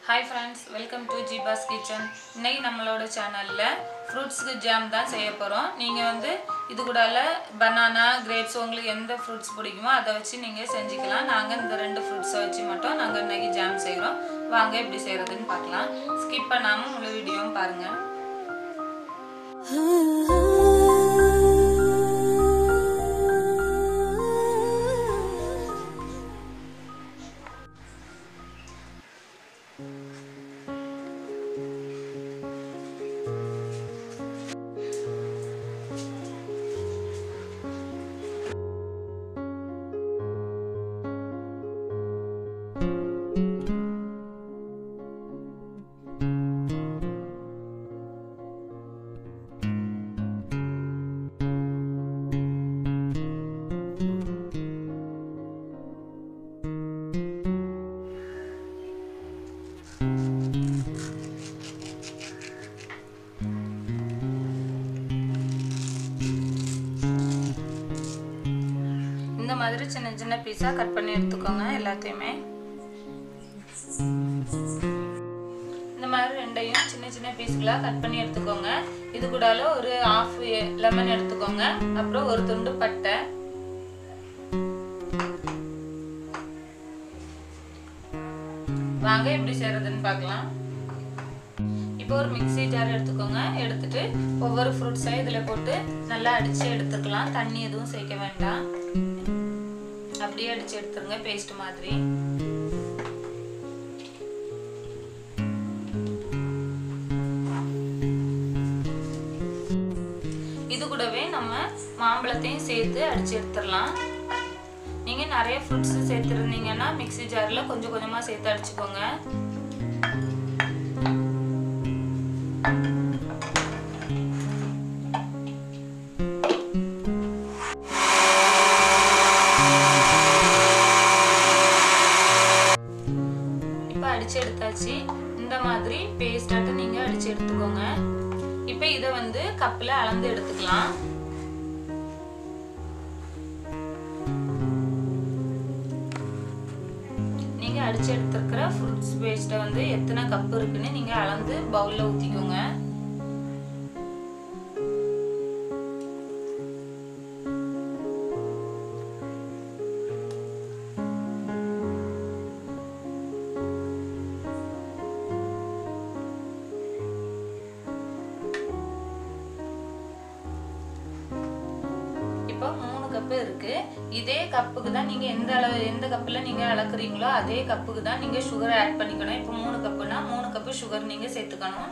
hi friends welcome to ஜிபாஸ் kitchen இன்னைக்கு நம்மளோட சேனலில் ஃப்ரூட்ஸுக்கு ஜாம் தான் செய்ய போகிறோம் நீங்கள் வந்து இது கூடால பனானா கிரேப்ஸ் உங்களுக்கு எந்த ஃப்ரூட்ஸ் பிடிக்குமோ அதை வச்சு நீங்கள் செஞ்சுக்கலாம் நாங்கள் இந்த ரெண்டு ஃப்ரூட்ஸை வச்சு மட்டும் நாங்கள் இன்னைக்கு ஜாம் செய்கிறோம் வாங்க எப்படி செய்கிறதுன்னு பார்க்கலாம் ஸ்கிப் பண்ணாமல் முழு வீடியோவும் பாருங்கள் இந்த மாதிரி சின்ன சின்ன பீஸாக கட் பண்ணி எடுத்துக்கோங்க எல்லாத்தையுமே இந்த மாதிரி ரெண்டையும் சின்ன சின்ன பீஸ்களாக கட் பண்ணி எடுத்துக்கோங்க இது கூடால ஒரு ஆஃப் லெமன் எடுத்துக்கோங்க அப்புறம் ஒரு துண்டு பட்டை வாங்க எப்படி செய்யறதுன்னு பார்க்கலாம் இப்போ ஒரு மிக்ஸி ஜார் எடுத்துக்கோங்க எடுத்துட்டு ஒவ்வொரு ஃப்ரூட்ஸையும் இதில் போட்டு நல்லா அடித்து எடுத்துக்கலாம் தண்ணி எதுவும் சேர்க்க வேண்டாம் அப்படியே அடிச்சு எடுத்துருங்க பேஸ்ட் மாதிரி இது கூடவே நம்ம மாம்பழத்தையும் சேர்த்து அடிச்சு எடுத்துடலாம் நீங்க நிறைய ஃப்ரூட்ஸ் சேர்த்துருந்தீங்கன்னா மிக்ஸி ஜார்ல கொஞ்சம் கொஞ்சமா சேர்த்து அடிச்சுக்கோங்க இப்போ அடிச்சு எடுத்தாச்சு இந்த மாதிரி பேஸ்டாட்டு நீங்க அடிச்சு எடுத்துக்கோங்க இப்போ இதை வந்து கப்பில் அளந்து எடுத்துக்கலாம் நீங்க அடிச்சு எடுத்துருக்கிற ஃப்ரூட்ஸ் பேஸ்ட்டை வந்து எத்தனை கப் இருக்குன்னு நீங்க அளந்து பவுல்ல ஊத்திக்கோங்க இப்போ மூணு கப்பு இருக்கு இதே கப்புக்கு தான் நீங்க எந்த அளவு எந்த கப்புல நீங்க அளக்குறீங்களோ அதே கப்புக்கு தான் நீங்க சுகர் ஆட் பண்ணிக்கணும் இப்போ மூணு கப்புனா மூணு கப்பு சுகர் நீங்க சேர்த்துக்கணும்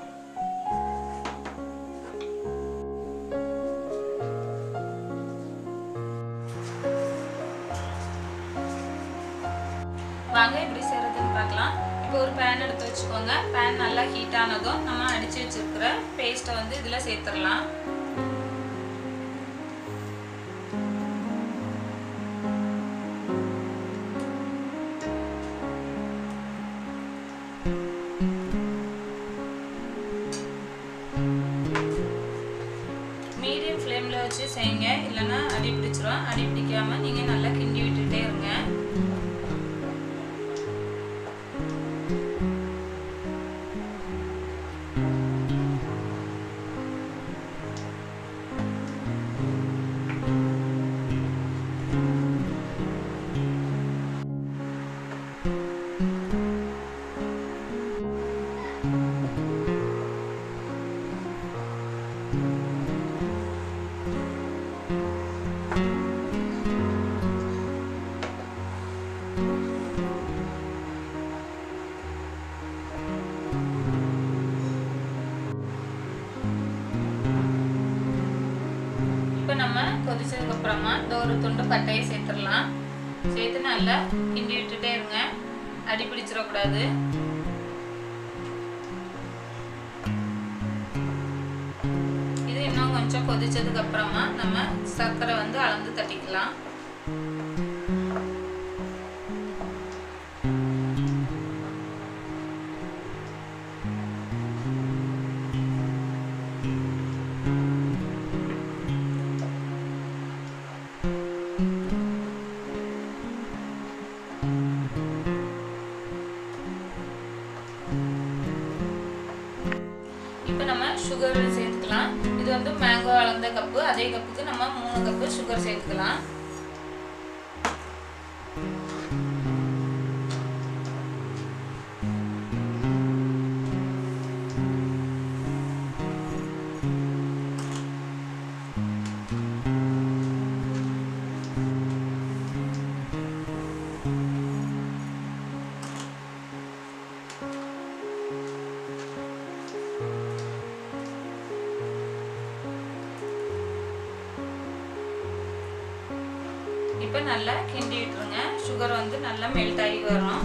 வாங்க எப்படி செய்யறதுன்னு பார்க்கலாம் இப்போ ஒரு பேன் எடுத்து வச்சுக்கோங்க பேன் நல்லா ஹீட் ஆனதும் நம்ம அடிச்சு வச்சிருக்கிற பேஸ்ட்டை வந்து இதில் சேர்த்துடலாம் மீடியம் ஃப்ளேமில் வச்சு செய்யுங்க இல்லைன்னா அடி பிடிச்சிரும் அடி பிடிக்காம நீங்கள் நல்லா கிண்டி விட்டுட்டே இருங்க இப்போ நம்ம கொதிச்சதுக்கு அப்புறமா இந்த ஒரு துண்டு பட்டையை சேர்த்துடலாம் சேர்த்து நல்லா கிண்டி விட்டுட்டே இருங்க அடி பிடிச்சிடக்கூடாது இது இன்னும் கொஞ்சம் கொதிச்சதுக்கு அப்புறமா நம்ம சர்க்கரை வந்து அளந்து தட்டிக்கலாம் சுகர் சேர்த்துக்கலாம் இது வந்து மேங்கோ அளந்த கப்பு அதே கப்புக்கு நம்ம மூணு கப்பு சுகர் சேர்த்துக்கலாம் இப்போ நல்லா கிண்டி விட்டுருங்க சுகர் வந்து நல்லா மெல்ட் ஆகி வரும்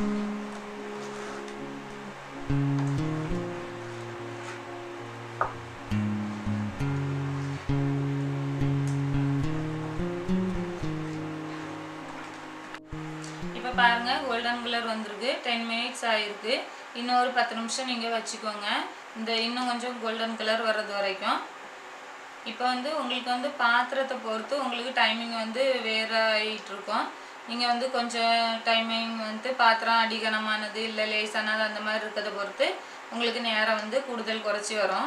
இப்போ பாருங்க கோல்டன் கலர் வந்திருக்கு டென் மினிட்ஸ் ஆகிருக்கு இன்னும் ஒரு பத்து நிமிஷம் நீங்கள் வச்சுக்கோங்க இந்த இன்னும் கொஞ்சம் கோல்டன் கலர் வர்றது வரைக்கும் இப்போ வந்து உங்களுக்கு வந்து பாத்திரத்தை பொறுத்து உங்களுக்கு டைமிங் வந்து வேறு ஆகிட்டு இருக்கும் நீங்கள் வந்து கொஞ்சம் டைமிங் வந்து பாத்திரம் அடிகனமானது இல்லை லேசானது அந்த மாதிரி இருக்கிறத பொறுத்து உங்களுக்கு நேரம் வந்து கூடுதல் குறைச்சி வரும்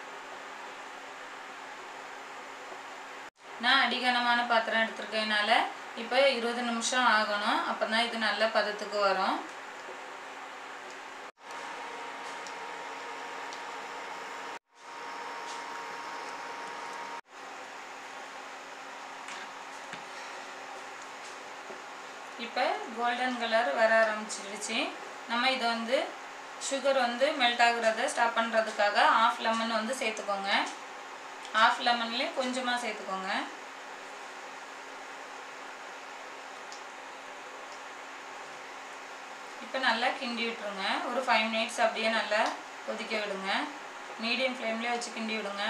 நான் அடிகனமான பாத்திரம் எடுத்திருக்கேனால இப்போ இருபது நிமிஷம் ஆகணும் அப்போ தான் இது நல்ல பதத்துக்கு வரும் இப்போ கோல்டன் கலர் வர ஆரம்பிச்சிருச்சு நம்ம இதை வந்து சுகர் வந்து மெல்ட் ஆகுறத ஸ்டாப் பண்ணுறதுக்காக ஆஃப் லெமன் வந்து சேர்த்துக்கோங்க ஆஃப் லெமன்லேயே கொஞ்சமாக சேர்த்துக்கோங்க இப்போ நல்லா கிண்டி விட்டுருங்க ஒரு ஃபைவ் மினிட்ஸ் அப்படியே நல்லா கொதிக்க விடுங்க மீடியம் ஃப்ளேம்லேயே வச்சு கிண்டி விடுங்க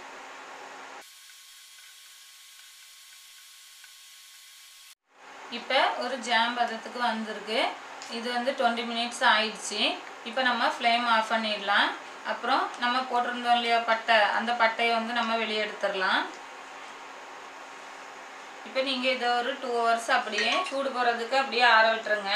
இப்போ ஒரு ஜாம் பதத்துக்கு வந்திருக்கு இது வந்து டுவெண்ட்டி மினிட்ஸ் ஆயிடுச்சு இப்போ நம்ம ஃப்ளேம் ஆஃப் பண்ணிடலாம் அப்புறம் நம்ம போட்டிருந்தோம் இல்லையா பட்டை அந்த பட்டையை வந்து நம்ம வெளியே எடுத்துடலாம் இப்போ நீங்கள் இதை ஒரு டூ ஹவர்ஸ் அப்படியே சூடு போகிறதுக்கு அப்படியே ஆற விட்டுருங்க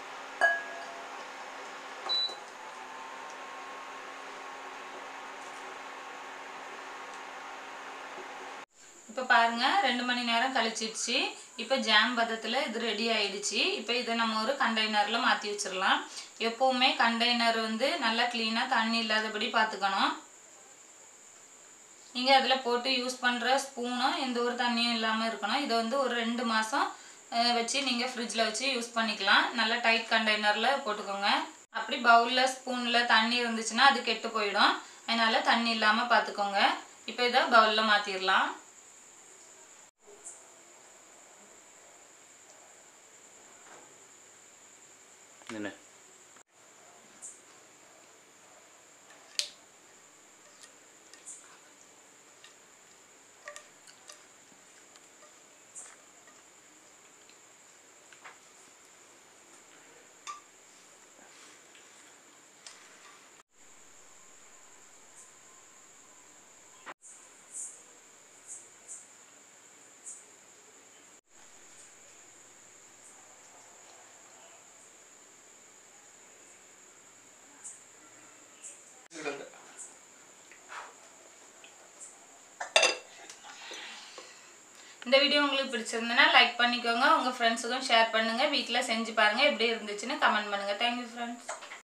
இப்போ பாருங்க ரெண்டு மணி நேரம் கழிச்சிடுச்சு இப்போ ஜாம் பதத்தில் இது ரெடி ஆயிடுச்சு இப்போ இதை நம்ம ஒரு கண்டெய்னரில் மாற்றி வச்சிடலாம் எப்போவுமே கண்டெய்னர் வந்து நல்லா க்ளீனாக தண்ணி இல்லாதபடி பார்த்துக்கணும் நீங்கள் அதில் போட்டு யூஸ் பண்ணுற ஸ்பூனும் எந்த ஒரு தண்ணியும் இல்லாமல் இருக்கணும் இதை வந்து ஒரு ரெண்டு மாதம் வச்சு நீங்கள் ஃப்ரிட்ஜில் வச்சு யூஸ் பண்ணிக்கலாம் நல்லா டைட் கண்டெய்னரில் போட்டுக்கோங்க அப்படி பவுலில் ஸ்பூனில் தண்ணி இருந்துச்சுன்னா அது கெட்டு போயிடும் அதனால் தண்ணி இல்லாமல் பார்த்துக்கோங்க இப்போ இதை பவுலில் மாற்றிடலாம் என்ன இந்த வீடியோ உங்களுக்கு பிடிச்சிருந்ததுன்னா லைக் பண்ணிக்கோங்க உங்கள் ஃப்ரெண்ட்ஸுக்கும் ஷேர் பண்ணுங்கள் வீட்டில் செஞ்சு பாருங்கள் எப்படி இருந்துச்சுன்னு கமெண்ட் பண்ணுங்கள் தேங்க்யூ ஃப்ரெண்ட்ஸ்